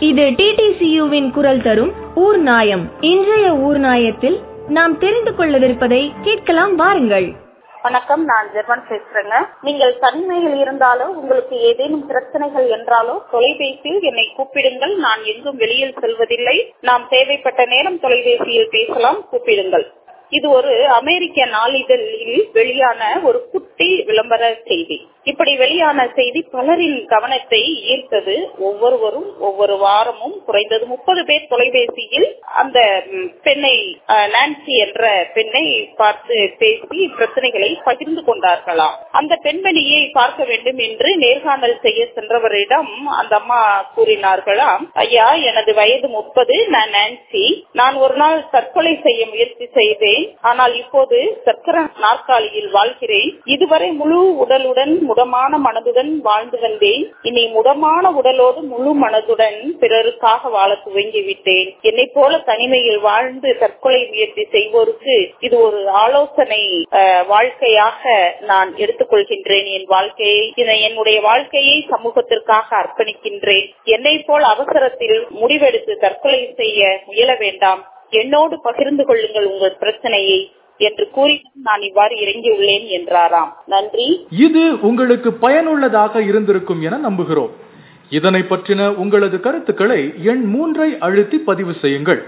இது டிடிசியுவின் குரல் தரும் ஊர் நாயம் இன்றைய ஊர் நாயத்தில் நாம் தெரிந்து கொள்ளவிருப்பதை கேட்கலாம் வாருங்கள் வணக்கம் நான் ஜெர்மன் பேசுறேங்க நீங்கள் தனிமையில் இருந்தாலோ உங்களுக்கு ஏதேனும் பிரச்சனைகள் என்றாலோ தொலைபேசியில் என்னை கூப்பிடுங்கள் நான் எங்கும் வெளியில் செல்வதில்லை நாம் தேவைப்பட்ட நேரம் தொலைபேசியில் பேசலாம் கூப்பிடுங்கள் இது ஒரு அமெரிக்க நாளிதழில் வெளியான ஒரு குட்டி விளம்பர செய்தி இப்படி வெளியான செய்தி பலரின் கவனத்தை ஈர்த்தது ஒவ்வொருவரும் ஒவ்வொரு வாரமும் குறைந்தது முப்பது பேர் தொலைபேசியில் அந்த பெண்ணை நான்சி என்ற பெண்ணை பார்த்து பேசி பிரச்சனைகளை பகிர்ந்து கொண்டார்களாம் அந்த பெண்மணியை பார்க்க வேண்டும் என்று நேர்காணல் செய்ய சென்றவரிடம் அந்த அம்மா கூறினார்களாம் ஐயா எனது வயது முப்பது நான் நான்சி நான் ஒரு நாள் தற்கொலை செய்ய முயற்சி செய்தேன் ஆனால் இப்போது சக்கர நாற்காலியில் வாழ்கிறேன் இதுவரை முழு உடலுடன் முடமான மனதுடன் வாழ்ந்து வந்தேன் இனி முடமான உடலோடு முழு மனதுடன் பிறருக்காக வாழ துவங்கி விட்டேன் என்னை போல தனிமையில் வாழ்ந்து தற்கொலை முயற்சி செய்வோருக்கு இது ஒரு ஆலோசனை வாழ்க்கையாக நான் எடுத்துக்கொள்கின்றேன் என் வாழ்க்கையை என்னுடைய வாழ்க்கையை சமூகத்திற்காக அர்ப்பணிக்கின்றேன் என்னை போல் அவசரத்தில் முடிவெடுத்து தற்கொலை செய்ய முயல வேண்டாம் என்னோடு பகிர்ந்து கொள்ளுங்கள் உங்கள் பிரச்சனையை என்று கூறி நான் இவ்வாறு இறங்கியுள்ளேன் என்றாராம் நன்றி இது உங்களுக்கு பயனுள்ளதாக இருந்திருக்கும் என நம்புகிறோம் இதனை பற்றின உங்களது கருத்துக்களை எண் மூன்றை அழுத்தி பதிவு செய்யுங்கள்